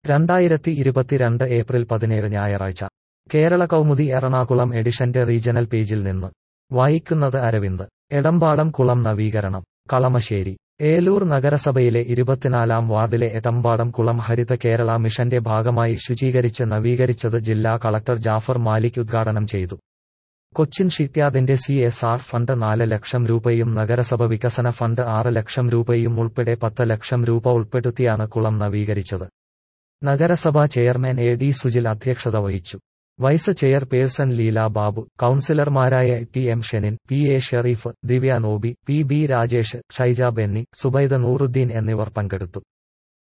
രണ്ടായിരത്തി ഇരുപത്തിരണ്ട് ഏപ്രിൽ പതിനേഴ് ഞായറാഴ്ച കേരള കൗമുദി എറണാകുളം എഡിഷന്റെ റീജണൽ പേജിൽ നിന്ന് വായിക്കുന്നത് അരവിന്ദ് എടമ്പാടം കുളം നവീകരണം കളമശ്ശേരി ഏലൂർ നഗരസഭയിലെ ഇരുപത്തിനാലാം വാർഡിലെ എടമ്പാടം കുളം ഹരിത കേരള മിഷന്റെ ഭാഗമായി ശുചീകരിച്ച് നവീകരിച്ചത് ജില്ലാ കളക്ടർ ജാഫർ മാലിക് ഉദ്ഘാടനം ചെയ്തു കൊച്ചിൻ ഷിപ്പ്യാർഡിന്റെ സി എസ് ആർ ഫണ്ട് നാല് ലക്ഷം രൂപയും നഗരസഭ വികസന ഫണ്ട് ആറ് ലക്ഷം രൂപയും ഉൾപ്പെടെ പത്ത് ലക്ഷം രൂപ ഉൾപ്പെടുത്തിയാണ് കുളം നവീകരിച്ചത് നഗരസഭാ ചെയർമാൻ എ ഡി സുജിൽ അധ്യക്ഷത വഹിച്ചു വൈസ് ചെയർപേഴ്സൺ ലീല ബാബു കൌൺസിലർമാരായ T M Shenin P A Shereef Divya Nobi P B Rajesh Shaija Benny Subaida Nooruddeen എന്നിവർ പങ്കെടുത്തു